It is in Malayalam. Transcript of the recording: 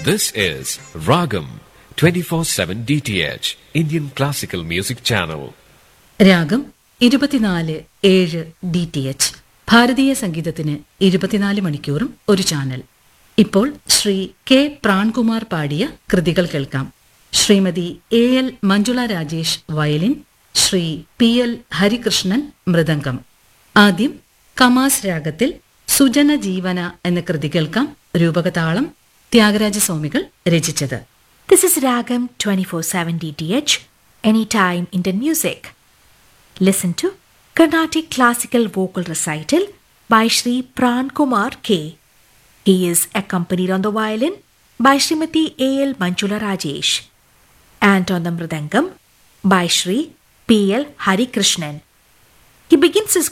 This is Ragam 24/7 DTH Indian Classical Music Channel. രാഗം ഇരുപത്തിനാല് ഏഴ് ഡി ടി എച്ച് ഭാരതീയ സംഗീതത്തിന് ഇരുപത്തിനാല് മണിക്കൂറും ഒരു ചാനൽ ഇപ്പോൾ ശ്രീ കെ പ്രാൺകുമാർ പാടിയ കൃതികൾ കേൾക്കാം Shrimati A L Manjula Rajesh violin Shri P L Harikrishnan മൃദംഗം ആദ്യം കമാസ് രാഗത്തിൽ സുജന ജീവന എന്ന കൃതി കേൾക്കാം രൂപകതാളം ത്യാഗരാജസ്വാമികൾ രചിച്ചത് This is Ragam 24/7 DTH, anytime Indian music. Listen to Carnatic Classical Vocal Recital by Sri Pran Kumar K. He is accompanied on the violin by Srimati A. L. Manjula Rajesh and on the mridangam by Sri P. L. Hari Krishnan. He begins his